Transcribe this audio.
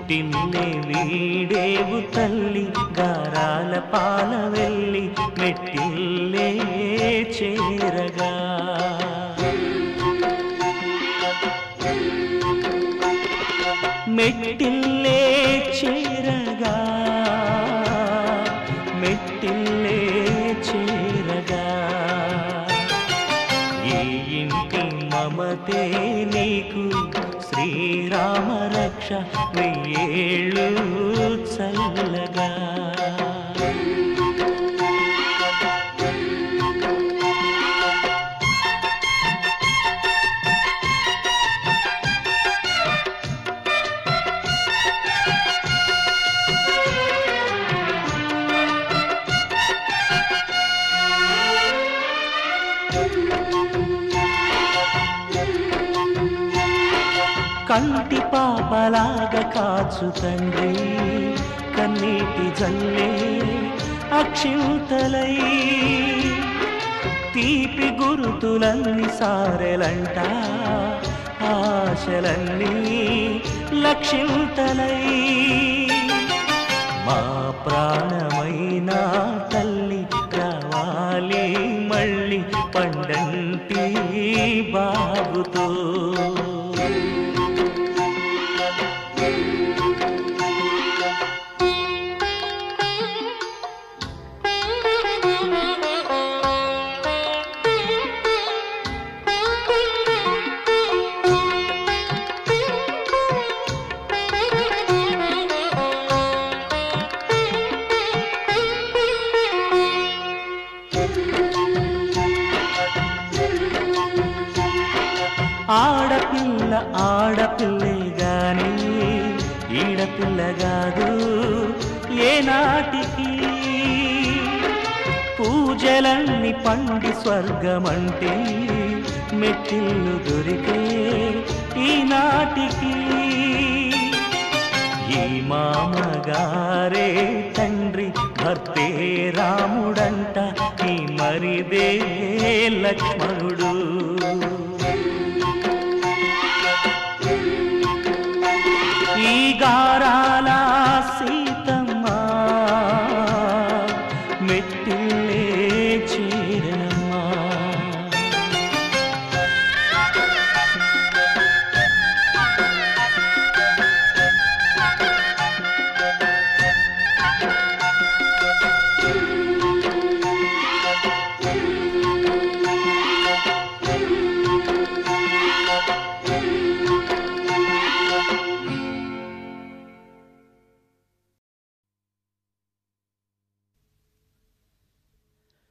పుట్టిన్నే వీడేవు తల్లి గారాల పాల వెళ్ళి మెట్టిల్లే చేరగా మెట్టిల్లే చేరగా మెట్టిల్లే చేరగా ఈ ఇంటి మమతే నీకు శ్రీరామ రక్ష వెయ్యేళ్ళు చల్లగా కంటి పాపలాగా కాచు తండ్రి కన్నీటి జల్లే అక్షింతలై తీపి గురుతులన్నీ సారెలంట ఆశలన్నీ లక్షింతలై మా ప్రాణమైన తల్లి రావాలి మళ్ళీ పండంటి బాబుతో ఆడపిల్ల ఆడపిల్లే గాని ఈడపిల్ల కాదు ఏనాటికి పూజలన్నీ పండి స్వర్గమంటే మెట్టిల్లు దొరికే ఈనాటికి ఈ మామగారే తండ్రి భర్తే రాముడంట ఈ మరిదే లక్ష్మణుడు ఈ గారాల సీతమ్మ మెట్టిల్ల